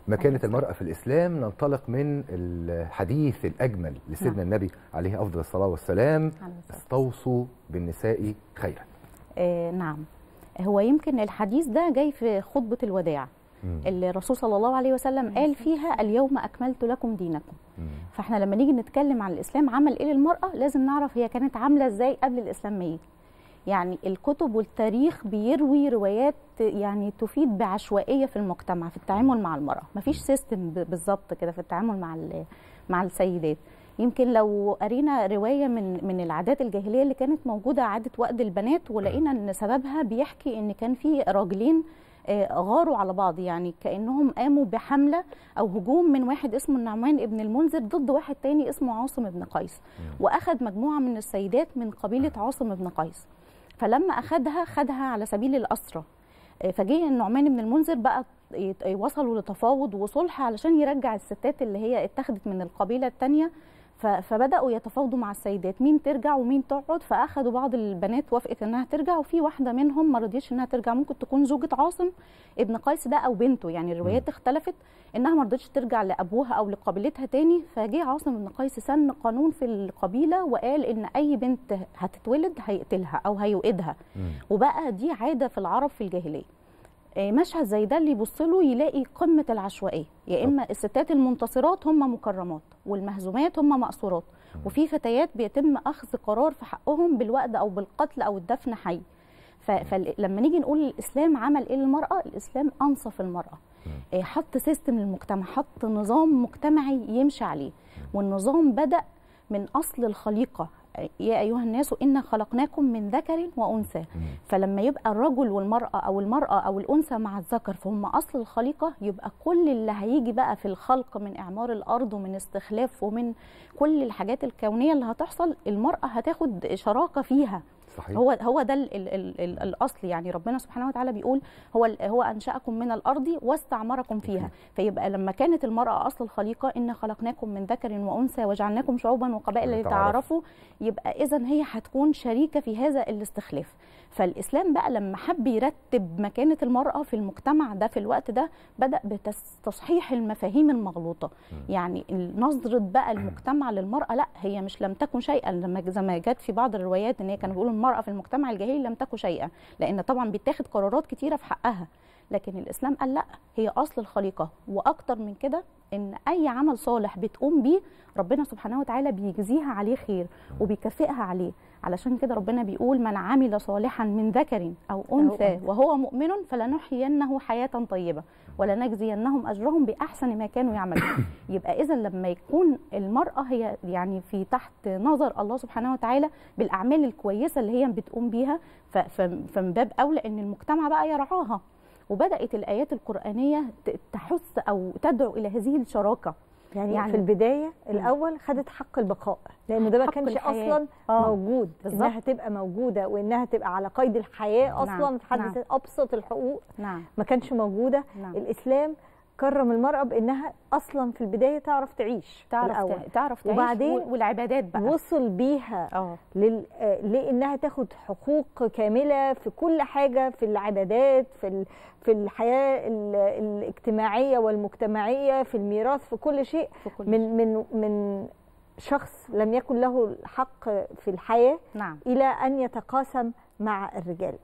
مكانة المرأة في الإسلام ننطلق من الحديث الأجمل لسيدنا نعم. النبي عليه أفضل الصلاة والسلام عليه الصلاة والسلام. استوصوا بالنساء خيرا آه نعم هو يمكن الحديث ده جاي في خطبة الوداع مم. اللي الرسول صلى الله عليه وسلم قال فيها اليوم أكملت لكم دينكم مم. فاحنا لما نيجي نتكلم عن الإسلام عمل إيه للمرأة لازم نعرف هي كانت عاملة إزاي قبل الإسلام ما يجي يعني الكتب والتاريخ بيروي روايات يعني تفيد بعشوائية في المجتمع في التعامل مع المرأة مفيش سيستم ب- بالظبط كده في التعامل مع ال- مع السيدات يمكن لو قرينا رواية من من العادات الجاهلية اللي كانت موجودة عادة وأد البنات ولقينا إن سببها بيحكي إن كان في راجلين آه، غاروا على بعض يعني كأنهم قاموا بحملة أو هجوم من واحد اسمه النعمان ابن المنذر ضد واحد تاني اسمه عاصم بن قيس وأخذ مجموعة من السيدات من قبيلة عاصم بن قيس فلما أخذها خدها على سبيل الأسرة آه، فجه النعمان بن المنذر بقى يت- وصلوا لتفاوض وصلح علشان يرجع الستات اللي هي اتخذت من القبيلة التانية ف- فبداوا يتفاوضوا مع السيدات مين ترجع ومين تقعد فاخدوا بعض البنات وافقت انها ترجع وفي واحده منهم ما رضيتش انها ترجع ممكن تكون زوجة عاصم ابن قيس ده او بنته يعني الروايات اختلفت انها ما رضتش ترجع لابوها او لقبيلتها تاني فجه عاصم بن قيس سن قانون في القبيله وقال ان اي بنت هتتولد هيقتلها او هيوئدها مم. وبقى دي عاده في العرب في الجاهليه آه، مشهد زي ده اللي يبص له يلاقي قمه العشوائيه يا اما الستات المنتصرات هم مكرمات والمهزومات هم مأسورات وفي فتيات بيتم اخذ قرار في حقهم بالوأد او بالقتل او الدفن حي ف- فلما نيجي نقول الاسلام عمل ايه للمراه الاسلام انصف المراه آه، حط سيستم للمجتمع حط نظام مجتمعي يمشي عليه والنظام بدأ من اصل الخليقه يا ايها الناس انا خلقناكم من ذكر وانثى فلما يبقى الرجل والمراه او المراه او الانثى مع الذكر فهم اصل الخليقه يبقى كل اللي هيجي بقى في الخلق من اعمار الارض ومن استخلاف ومن كل الحاجات الكونيه اللي هتحصل المراه هتاخد شراكه فيها صحيح هو هو ده ال ال ال ال الاصل يعني ربنا سبحانه وتعالى بيقول هو ال- هو انشاكم من الارض واستعمركم فيها فيبقى لما كانت المراه اصل الخليقه ان خلقناكم من ذكر وانثى وجعلناكم شعوبا وقبائل لتعارفوا. لتعارفوا يبقى اذا هي هتكون شريكه في هذا الاستخلاف فالاسلام بقى لما حب يرتب مكانه المراه في المجتمع ده في الوقت ده بدا بتصحيح المفاهيم المغلوطه يعني نظره بقى المجتمع للمراه لا هي مش لم تكن شيئا لما زي ما جت في بعض الروايات ان هي كانوا بيقولوا المراه في المجتمع الجاهلي لم تكن شيئا لان طبعا بيتاخد قرارات كتيره في حقها لكن الاسلام قال لا هي اصل الخليقه واكتر من كده ان اي عمل صالح بتقوم بيه ربنا سبحانه وتعالى بيجزيها عليه خير وبيكافئها عليه علشان كده ربنا بيقول من عمل صالحا من ذكر او انثى أنثى. وهو مؤمن فلنحيينه حياه طيبه ولنجزينهم اجرهم باحسن ما كانوا يعملون يبقى اذا لما يكون المراه هي يعني في تحت نظر الله سبحانه وتعالى بالاعمال الكويسه اللي هي بتقوم بيها ف- ف- فمن باب اولى ان المجتمع بقى يرعاها وبدات الايات القرانيه ت- تحث او تدعو الى هذه الشراكه يعني, يعني- يعني في البدايه الاول خدت حق البقاء لانه ده ما حق كانش الحياة. اصلا آه، موجود بالظبط. انها تبقى موجوده وانها تبقى على قيد الحياه اصلا نعم، في حد نعم. ذات ابسط الحقوق نعم ما كانش موجوده نعم. الاسلام كرم المراه بانها اصلا في البدايه تعرف تعيش تعرف الأول. تع- تعرف تعيش وبعدين وبعدين والعبادات بقى وصل بيها اه لل... آه، لانها تاخد حقوق كامله في كل حاجه في العبادات في ال... في الحياه ال... الاجتماعيه والمجتمعيه في الميراث في كل شيء في كل من من من شخص لم يكن له الحق في الحياه نعم الى ان يتقاسم مع الرجال